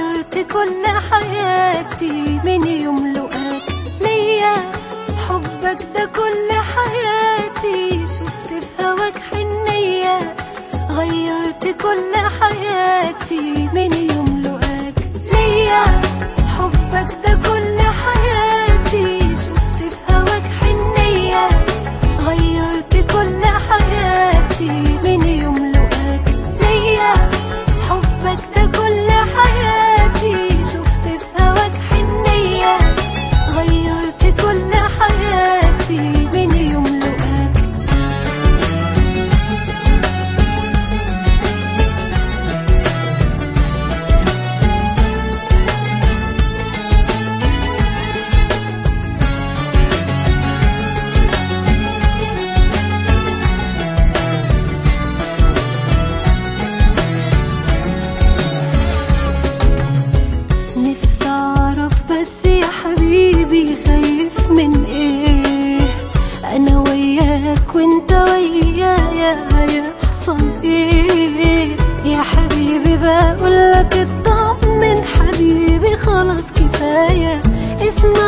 غيرت كل حياتي من يوم لقاك ليا حبك ده كل حياتي شفت في هواك حنية غيرت كل حياتي من يوم لقاك ليا حبك ده كل حياتي شفت في هواك حنية غيرت كل حياتي من يوم لقاك ليا حبك ده كل حياتي شفت في هواك حنية غيرت كل حياتي من يوم لقاك نفسي اعرف بس يا حبيبي خايف من ايه انا وياك وانت ويايا هيحصل ايه يا حبيبي بقولك اطمن حبيبي خلاص كفايه اسمع